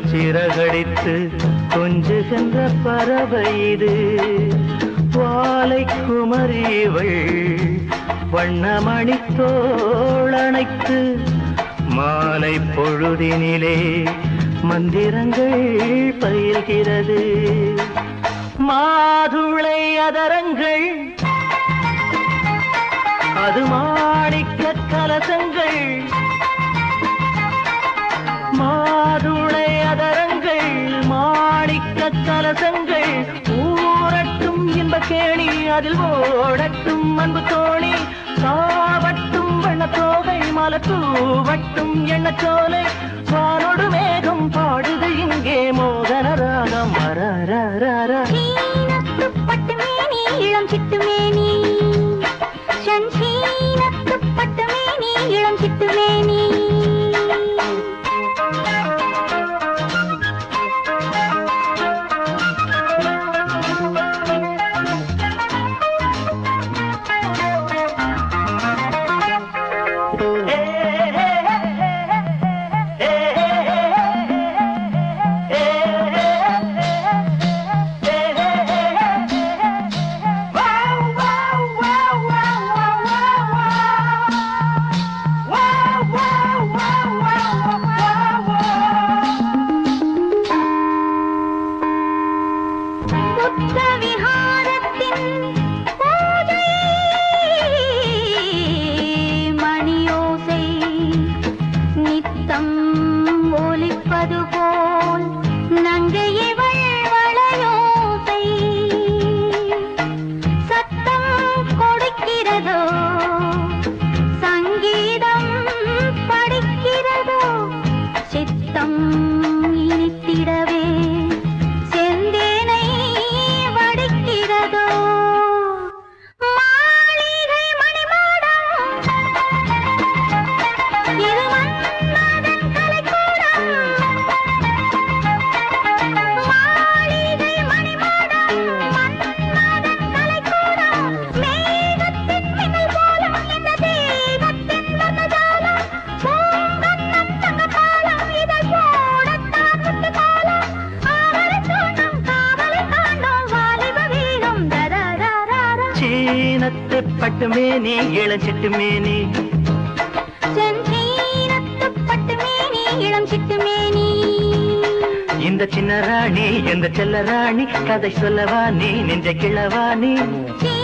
சிறகடித்து கொஞ்சுகின்ற பறவை இது வாலை குமரிவள் வண்ணமணி தோளணைத்து மாலை பொழுதினிலே மந்திரங்கள் பயில்கிறது மாதுளை அதரங்கள் அது மாணிக்க கலசங்கள் மாதுளை அதரங்கள் மாணிக்க கலசங்கள் ஊரட்டும் இன்ப கேணி அதில் ஓடட்டும் அன்பு தோணி சாவட்டும் வண்ணத்தோகை மலத்தூவட்டும் எண்ணச்சோலை வானொடு மேகம் பாடுது இங்கே மோகன ராகம் அரரரர. சீனத்து பட்டு மேனி இளம் சிட்டு மேனி சீனத்து பட்டு மேனி இளம் சிட்டு மேனி புத்த விஹாரத்தின் பூஜை மணியோசை நித்தம் ஒலிப்பது போல் நங்கையவள் வளையோசை சத்தம் கொடுக்கிறதோ சங்கீதம் படிக்கிறதோ சித்தம் இனித்திடவே செந்தேனை வடிக்கிறதோ மாளிகை மணிமாடம் இது மன்மதன் கலைக்கூடம் மாளிகை மணிமாடம் மன்மதன் கலைக்கூடம் மேகத்தின் மின்னல் போலும் இந்த தேகத்தின் வர்ணஜாலம் பூங்கன்னம் தங்கத்தாளம் இதழ் போடத்தான் முத்து காலம் ஆவலை தூண்டும் காவலை காண்டும் வாலிப வீடும் தரரரர சீனத்து பட்டு மேனி இளஞ்சிட்டு மேனி செந்தீனத்து பட்டு மேனி இளம் சிட்டு மேனி இந்த சின்ன ராணி எந்த செல்ல ராணி கதை சொல்லவா நீ நெஞ்ச கிழவா நீ சீ